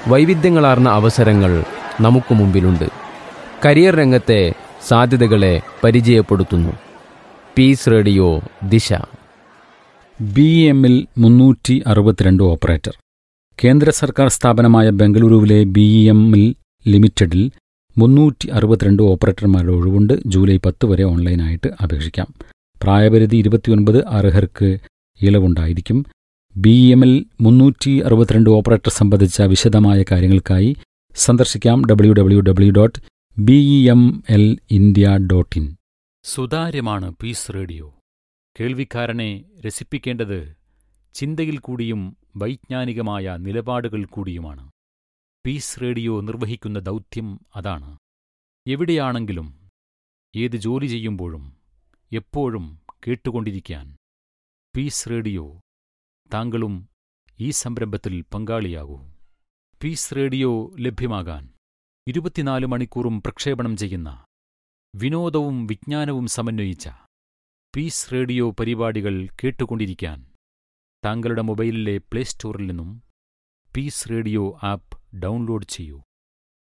വൈവിധ്യങ്ങളാർന്ന അവസരങ്ങൾ നമുക്ക് മുമ്പിലുണ്ട് കരിയർ രംഗത്തെ സാധ്യതകളെ പരിചയപ്പെടുത്തുന്നു പീസ് റേഡിയോ ദിശ ബി എമ്മിൽ മുന്നൂറ്റി അറുപത്തിരണ്ട് ഓപ്പറേറ്റർ കേന്ദ്ര സർക്കാർ സ്ഥാപനമായ ബംഗളൂരുവിലെ ബി എമ്മിൽ ലിമിറ്റഡിൽ മുന്നൂറ്റി അറുപത്തിരണ്ട് ഓപ്പറേറ്റർമാരുടെ ഒഴിവുണ്ട് ജൂലൈ പത്ത് വരെ ഓൺലൈനായിട്ട് അപേക്ഷിക്കാം പ്രായപരിധി ഇരുപത്തിയൊൻപത് അർഹർക്ക് ഇളവുണ്ടായിരിക്കും ബി എമ്മിൽ മുന്നൂറ്റി അറുപത്തിരണ്ട് ഓപ്പറേറ്റർ സംബന്ധിച്ച വിശദമായ കാര്യങ്ങൾക്കായി സന്ദർശിക്കാം W W W dot B M L India dot in സുതാര്യമാണ് പീസ് റേഡിയോ കേൾവിക്കാരനെ രസിപ്പിക്കേണ്ടത് ചിന്തയിൽ കൂടിയും വൈജ്ഞാനികമായ നിലപാടുകൾ കൂടിയുമാണ് പീസ് റേഡിയോ നിർവഹിക്കുന്ന ദൗത്യം അതാണ് എവിടെയാണെങ്കിലും ഏത് ജോലി ചെയ്യുമ്പോഴും എപ്പോഴും കേട്ടുകൊണ്ടിരിക്കാൻ പീസ് റേഡിയോ താങ്കളും ഈ സംരംഭത്തിൽ പങ്കാളിയാകൂ പീസ് റേഡിയോ ലഭ്യമാകാൻ ഇരുപത്തിനാല് മണിക്കൂറും പ്രക്ഷേപണം ചെയ്യുന്ന വിനോദവും വിജ്ഞാനവും സമന്വയിച്ച പീസ് റേഡിയോ പരിപാടികൾ കേട്ടുകൊണ്ടിരിക്കാൻ താങ്കളുടെ മൊബൈലിലെ പ്ലേ സ്റ്റോറിൽ നിന്നും പീസ് റേഡിയോ ആപ്പ് ഡൗൺലോഡ് ചെയ്യൂ